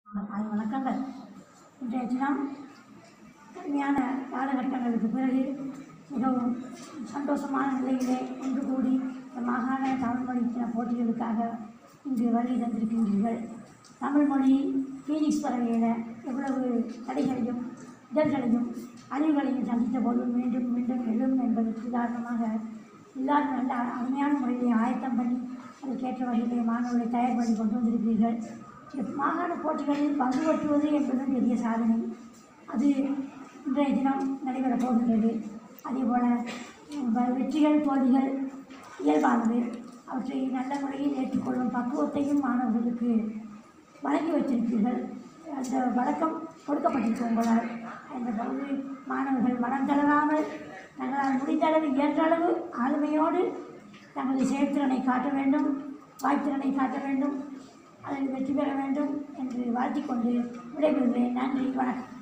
தாய் வணக்கங்கள் இன்றைய தினம் கடுமையான காலகட்டங்களுக்கு பிறகு மிகவும் சந்தோஷமான நிலையிலே ஒன்று கூடி இந்த மாகாண தமிழ் மொழி தின போட்டிகளுக்காக இங்கு வருகை தந்திருக்கின்றீர்கள் தமிழ் மொழி ஃபீனிக்ஸ் பறவையில எவ்வளவு தடைகளையும் இடர்களையும் அழிவுகளையும் சந்தித்த போது மீண்டும் மீண்டும் எழும் என்பதற்கு உதாரணமாக எல்லாரும் நல்ல அருமையான முறையிலே ஆயத்தம் பண்ணி அதற்கேற்ற வகையிலே மாணவர்களை தயார் பண்ணி கொண்டு வந்திருக்கிறீர்கள் இந்த மாகாண போட்டிகளில் பங்கு பெற்றுவது என்பதும் பெரிய சாதனை அது இன்றைய தினம் நடைபெறப் போகின்றது அதேபோல் வ- வெற்றிகள் தோல்விகள் இயல்பானது அவற்றை நல்ல முறையில் ஏற்றுக்கொள்ளும் பக்குவத்தையும் மாணவர்களுக்கு வழங்கி வைத்திருப்பீர்கள் அந்த வழக்கம் கொடுக்கப்பட்டிருக்கு உங்களால் அந்த பகுதி மாணவர்கள் மனம் தளராமல் தங்களால் முடிந்த அளவு இயன்ற அளவு ஆளுமையோடு தங்களது செயல்திறனை காட்ட வேண்டும் வாய்த்திறனை காட்ட வேண்டும் அதில் வெற்றி பெற வேண்டும் என்று வாழ்த்திக் கொண்டு விடைபெறுகிறேன் நன்றி வணக்கம்